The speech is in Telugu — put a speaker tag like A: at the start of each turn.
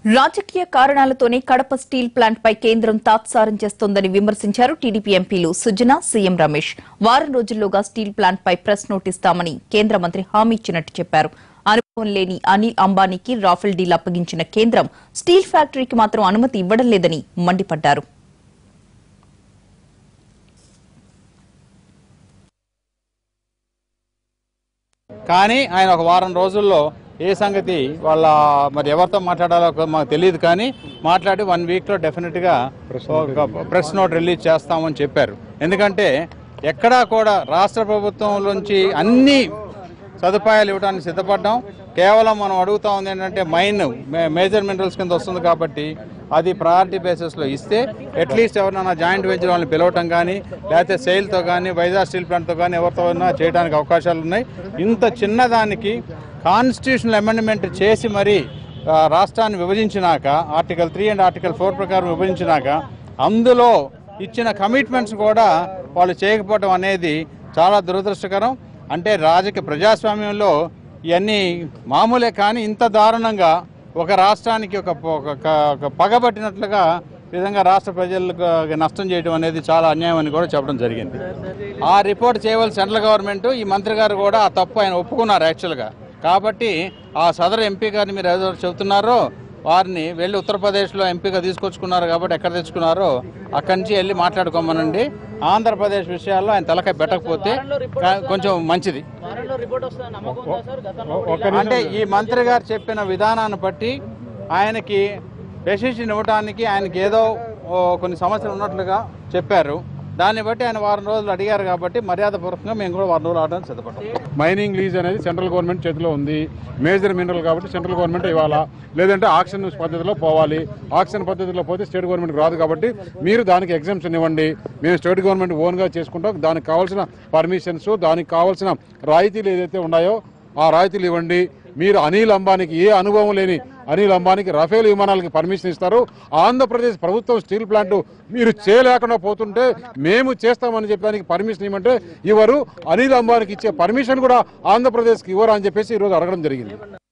A: రాజకీయ కారణాలతోనే కడప స్టీల్ ప్లాంట్ పై కేంద్రం తాత్సారం చేస్తోందని విమర్శించారు టీడీపీ ఎంపీలు సుజన సీఎం రమేష్ వారం రోజుల్లోగా స్టీల్ ప్లాంట్ పై ప్రెస్ నోటిస్తామని కేంద్ర మంత్రి హామీ ఇచ్చినట్టు చెప్పారు అనుభవం లేని అనిల్ అంబానీకి రాఫెల్ డీల్ అప్పగించిన కేంద్రం స్టీల్ ఫ్యాక్టరీకి మాత్రం అనుమతి ఇవ్వడం లేదని మండిపడ్డారు
B: కానీ ఆయన ఒక వారం రోజుల్లో ఏ సంగతి వాళ్ళ మరి ఎవరితో మాట్లాడాలో ఒక మాకు తెలియదు కానీ మాట్లాడి వన్ వీక్లో డెఫినెట్గా ఒక ప్రెస్ నోట్ రిలీజ్ చేస్తామని చెప్పారు ఎందుకంటే ఎక్కడా కూడా రాష్ట్ర ప్రభుత్వం నుంచి అన్ని సదుపాయాలు ఇవ్వడానికి సిద్ధపడ్డాం కేవలం మనం అడుగుతా ఉంది ఏంటంటే మైన్ మేజర్ మినరల్స్ కింద వస్తుంది కాబట్టి అది ప్రయారిటీ బేసిస్లో ఇస్తే అట్లీస్ట్ ఎవరినైనా జాయింట్ వెంచర్ వాళ్ళని పిలవటం కానీ లేకపోతే సెయిల్తో కానీ వైజాగ్ స్టీల్ ప్లాంట్తో కానీ ఎవరితో అయినా చేయడానికి అవకాశాలు ఉన్నాయి ఇంత చిన్నదానికి కాన్స్టిట్యూషనల్ అమెండ్మెంట్ చేసి మరి ఆ, రాష్ట్రాన్ని విభజించినాక article three and article four ప్రకారం విభజించినాక అందులో ఇచ్చిన కమిట్మెంట్స్ కూడా వాళ్ళు చేయకపోవడం అనేది చాలా దురదృష్టకరం అంటే రాజకీయ ప్రజాస్వామ్యంలో ఇవన్నీ మామూలే కానీ ఇంత దారుణంగా ఒక రాష్ట్రానికి ఒక ఒక- ఒక పగబట్టినట్లుగా ఈ విధంగా రాష్ట్ర ప్రజలకు నష్టం చేయడం అనేది చాలా అన్యాయం అని కూడా చెప్పడం జరిగింది ఆ రిపోర్ట్ చేయవలసి సెంట్రల్ గవర్నమెంట్ ఈ మంత్రి గారు కూడా ఆ తప్పు ఆయన ఒప్పుకున్నారు యాక్చువల్గా కాబట్టి ఆ సదరు ఎంపీ గారిని మీరు ఏదో చెబుతున్నారో వారిని వెళ్ళి ఉత్తరప్రదేశ్లో ఎంపీగా తీసుకొచ్చుకున్నారు కాబట్టి ఎక్కడ తెచ్చుకున్నారో అక్కడి నుంచి వెళ్ళి మాట్లాడుకోమనండి ఆంధ్రప్రదేశ్ విషయాల్లో ఆయన తలకాయ పెట్టకపోతే కా- కొంచెం మంచిది
C: వారంలో రిపోర్ట్ వస్తుందని నమ్మకం ఉందా సార్ గతంలో
B: అంటే ఈ మంత్రి గారు చెప్పిన విధానాన్ని బట్టి ఆయనకి డెసిషన్ ఇవ్వడానికి ఆయనకి ఏదో ఓ, కొన్ని సమస్యలు ఉన్నట్లుగా చెప్పారు దాన్ని బట్టి ఆయన వారం రోజులు అడిగారు కాబట్టి మర్యాదపూర్వకంగా మేము కూడా వారం రోజులు ఆడడానికి సిద్ధపడ్డాం
D: మైనింగ్ లీజ్ అనేది సెంట్రల్ గవర్నమెంట్ చేతిలో ఉంది మేజర్ మినరల్ కాబట్టి సెంట్రల్ గవర్నమెంట్ ఇవ్వాలా లేదంటే ఆక్షన్ పద్ధతిలో పోవాలి ఆక్షన్ పద్ధతిలో పోతే స్టేట్ గవర్నమెంట్ రాదు కాబట్టి మీరు దానికి ఎగ్జామ్షన్ ఇవ్వండి మేము స్టేట్ గవర్నమెంట్ ఓన్గా చేసుకుంటాం దానికి కావాల్సిన పర్మిషన్స్ దానికి కావాల్సిన రాయితీలు ఏదైతే ఉన్నాయో ఆ రాయితీలు ఇవ్వండి మీరు అనిల్ అంబానీకి ఏ అనుభవం లేని అనిల్ అంబానీకి రఫేల్ విమానాలకి పర్మిషన్ ఇస్తారు ఆంధ్రప్రదేశ్ ప్రభుత్వం స్టీల్ ప్లాంట్ మీరు చేయలేకుండా పోతుంటే మేము చేస్తామని చెప్పడానికి పర్మిషన్ ఇవ్వమంటే ఇవ్వరు అనిల్ అంబానీకి ఇచ్చే పర్మిషన్ కూడా ఆంధ్రప్రదేశ్కి ఇవ్వరు అని చెప్పేసి ఈరోజు అడగడం జరిగింది